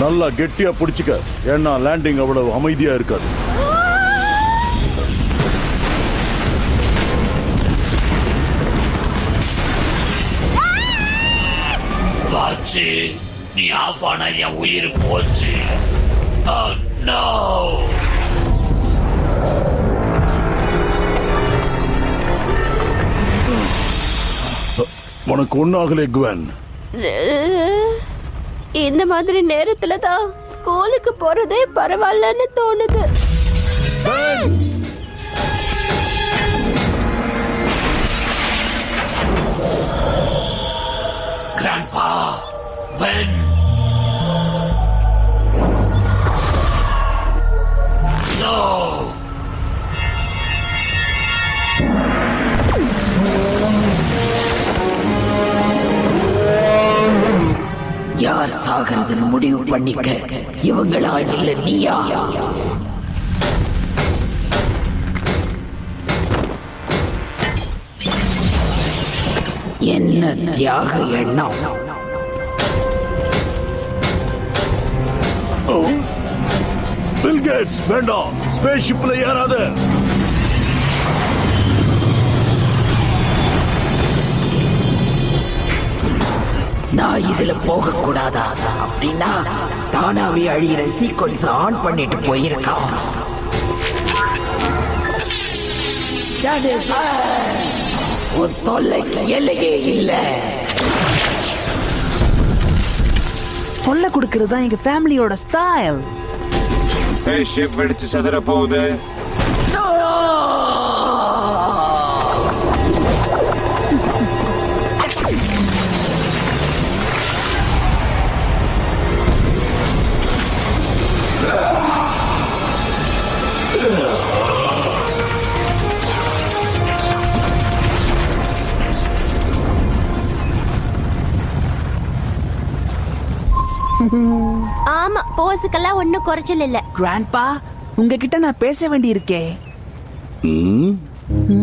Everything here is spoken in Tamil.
நல்லா கெட்டியா பிடிச்சுக்க ஏன்னா லேண்டிங் அவ்வளவு அமைதியா இருக்காது வாச்சு நீ ஆஃப் ஆன என் உயிர் போச்சு Oh, no. உனக்கு ஒன்னாகலே குவன் இந்த மாதிரி நேரத்துல தான் ஸ்கூலுக்கு போறதே பரவாயில்லன்னு தோணுது Grandpa, when? No! யார் சாகிறதுன்னு முடிவு பண்ணிக்க இவங்களா இல்ல நீயா என்ன தியாக எண்ணம் பில் கேட்ஸ் வேண்டாம் ஸ்பேஸ் ஷிப்ல ஏறாத நான் இதுல போக கூடாதா அப்படின்னா தானாவே அழியிற சீக்வன்ஸ் ஆன் பண்ணிட்டு போயிருக்கான் அது சார். உன் தொல்லைக்கு எல்லையே இல்லை தொல்லை கொடுக்கறது தான் எங்க ஃபேமிலியோட ஸ்டைல் ஸ்பேஸ்ஷிப் வெடிச்சு செதற போகுது ஆமா போஸுக்கெல்லாம் ஒண்ணும் குறைச்சல் இல்ல கிராண்ட்பா உங்ககிட்ட நான் பேச வேண்டியிருக்கே ம்?